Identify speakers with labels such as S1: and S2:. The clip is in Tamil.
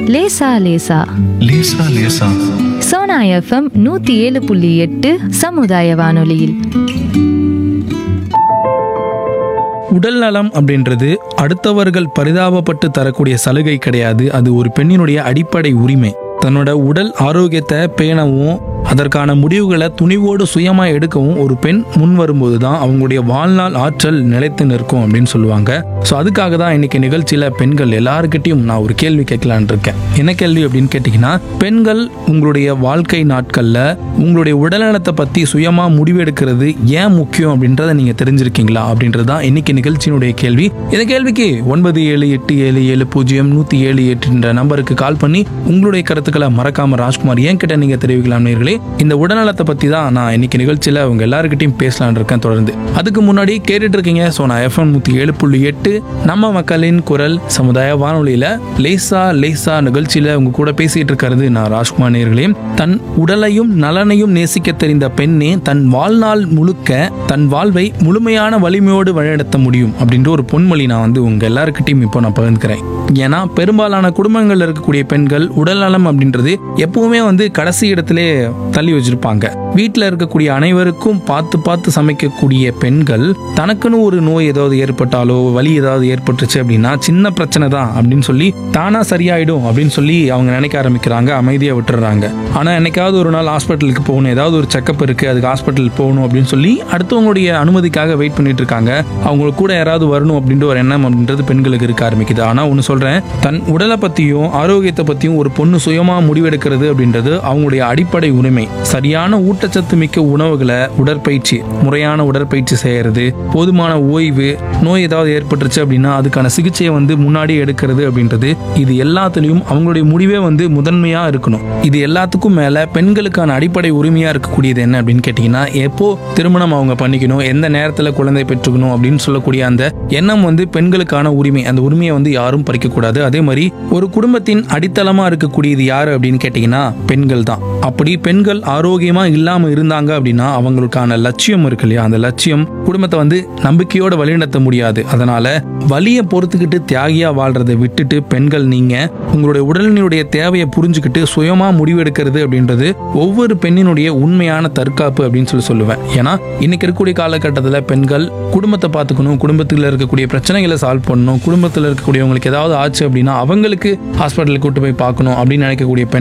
S1: லேசா லேசா
S2: லேசா லேசா
S1: சோனா எஃப்எம் நூத்தி ஏழு புள்ளி எட்டு சமுதாய வானொலியில்
S3: உடல் நலம் அப்படின்றது அடுத்தவர்கள் பரிதாபப்பட்டு தரக்கூடிய சலுகை கிடையாது அது ஒரு பெண்ணினுடைய அடிப்படை உரிமை தன்னோட உடல் ஆரோக்கியத்தை பேணவும் அதற்கான முடிவுகளை துணிவோடு சுயமா எடுக்கவும் ஒரு பெண் முன் வரும்போது தான் அவங்களுடைய வாழ்நாள் ஆற்றல் நிலைத்து நிற்கும் அப்படின்னு சொல்லுவாங்க ஸோ அதுக்காக தான் இன்னைக்கு நிகழ்ச்சியில பெண்கள் எல்லாருக்கிட்டையும் நான் ஒரு கேள்வி கேட்கலான் இருக்கேன் என்ன கேள்வி அப்படின்னு கேட்டிங்கன்னா பெண்கள் உங்களுடைய வாழ்க்கை நாட்கள்ல உங்களுடைய உடல்நலத்தை பத்தி சுயமா முடிவெடுக்கிறது ஏன் முக்கியம் அப்படின்றத நீங்க தெரிஞ்சிருக்கீங்களா அப்படின்றது தான் இன்னைக்கு நிகழ்ச்சியினுடைய கேள்வி இந்த கேள்விக்கு ஒன்பது ஏழு எட்டு ஏழு ஏழு பூஜ்ஜியம் நூத்தி ஏழு எட்டுன்ற நம்பருக்கு கால் பண்ணி உங்களுடைய கருத்துக்களை மறக்காம ராஜ்குமார் ஏன் கிட்ட நீங்க தெரிவிக்கலாம் நேர்களே இந்த உடல்நலத்தை பத்தி தான் நான் இன்னைக்கு நிகழ்ச்சியில உங்க எல்லாருக்கிட்டையும் பேசலாம்னு இருக்கேன் தொடர்ந்து அதுக்கு முன்னாடி கேட்டுட்டு இருக்கீங்க ஸோ நான் எஃப்எம் நூத்தி ஏழு புள்ளி எட்டு நம்ம மக்களின் குரல் சமுதாய வானொலியில லேசா லேசா நிகழ்ச்சியில உங்க கூட பேசிட்டு இருக்கிறது நான் ராஜ்குமார் நேர்களே தன் உடலையும் நலனையும் நேசிக்க தெரிந்த பெண்ணே தன் வாழ்நாள் முழுக்க தன் வாழ்வை முழுமையான வலிமையோடு வழிநடத்த முடியும் அப்படின்ற ஒரு பொன்மொழி நான் வந்து உங்க எல்லாருக்கிட்டையும் இப்போ நான் பகிர்ந்துக்கிறேன் ஏன்னா பெரும்பாலான குடும்பங்கள்ல இருக்கக்கூடிய பெண்கள் உடல் நலம் அப்படின்றது எப்பவுமே வந்து கடைசி இடத்திலே தள்ளி வச்சிருப்பாங்க வீட்டில் இருக்கக்கூடிய அனைவருக்கும் பார்த்து பார்த்து சமைக்கக்கூடிய பெண்கள் தனக்குன்னு ஒரு நோய் ஏதாவது ஏற்பட்டாலோ வலி ஏதாவது ஏற்பட்டுச்சு அப்படின்னா சின்ன பிரச்சனை தான் அப்படின்னு சொல்லி தானா சரியாயிடும் அப்படின்னு சொல்லி அவங்க நினைக்க ஆரம்பிக்கிறாங்க அமைதியா விட்டுறாங்க ஆனா என்னைக்காவது ஒரு நாள் ஹாஸ்பிட்டலுக்கு போகணும் ஏதாவது ஒரு செக்கப் இருக்கு அதுக்கு ஹாஸ்பிட்டல் போகணும் அப்படின்னு சொல்லி அடுத்தவங்களுடைய அனுமதிக்காக வெயிட் பண்ணிட்டு இருக்காங்க அவங்களுக்கு கூட யாராவது வரணும் அப்படின்ற ஒரு எண்ணம் அப்படின்றது பெண்களுக்கு இருக்க ஆரம்பிக்குது ஆனா ஒன்று சொல்றேன் தன் உடலை பத்தியும் ஆரோக்கியத்தை பத்தியும் ஒரு பொண்ணு சுயமா முடிவெடுக்கிறது அப்படின்றது அவங்களுடைய அடிப்படை உரிமை சரியான ஊட்டச்சத்து மிக்க உணவுகளை உடற்பயிற்சி முறையான உடற்பயிற்சி செய்யறது போதுமான ஓய்வு நோய் ஏதாவது ஏற்பட்டுருச்சு அப்படின்னா அதுக்கான சிகிச்சையை வந்து முன்னாடி எடுக்கிறது அப்படின்றது இது எல்லாத்துலயும் அவங்களுடைய முடிவே வந்து முதன்மையா இருக்கணும் இது எல்லாத்துக்கும் மேல பெண்களுக்கான அடிப்படை உரிமையா இருக்கக்கூடியது என்ன அப்படின்னு கேட்டீங்கன்னா எப்போ திருமணம் அவங்க பண்ணிக்கணும் எந்த நேரத்துல குழந்தை பெற்றுக்கணும் அப்படின்னு சொல்லக்கூடிய அந்த எண்ணம் வந்து பெண்களுக்கான உரிமை அந்த உரிமையை வந்து யாரும் பறிக்கக்கூடாது அதே மாதிரி ஒரு குடும்பத்தின் அடித்தளமா இருக்கக்கூடியது யாரு அப்படின்னு கேட்டீங்கன்னா பெண்கள் தான் அப்படி பெண்கள் ஆரோக்கியமா இல்லாம இருந்தாங்க அப்படின்னா அவங்களுக்கான லட்சியம் இருக்கு இல்லையா அந்த லட்சியம் குடும்பத்தை வந்து நம்பிக்கையோட வழிநடத்த முடியாது அதனால வலியை பொறுத்துக்கிட்டு தியாகியா வாழ்றதை விட்டுட்டு பெண்கள் நீங்க உங்களுடைய உடலினுடைய தேவையை புரிஞ்சுக்கிட்டு சுயமா முடிவெடுக்கிறது அப்படின்றது ஒவ்வொரு பெண்ணினுடைய உண்மையான தற்காப்பு அப்படின்னு சொல்லி சொல்லுவேன் ஏன்னா இன்னைக்கு இருக்கக்கூடிய காலகட்டத்தில் பெண்கள் குடும்பத்தை பார்த்துக்கணும் குடும்பத்தில் இருக்கக்கூடிய பிரச்சனைகளை சால்வ் பண்ணணும் குடும்பத்தில் இருக்கக்கூடியவங்களுக்கு ஏதாவது ஆச்சு அப்படின்னா அவங்களுக்கு ஹாஸ்பிட்டலுக்கு கூட்டு போய் பார்க்கணும் அப்படின்னு நினைக்கக்கூடிய பெண்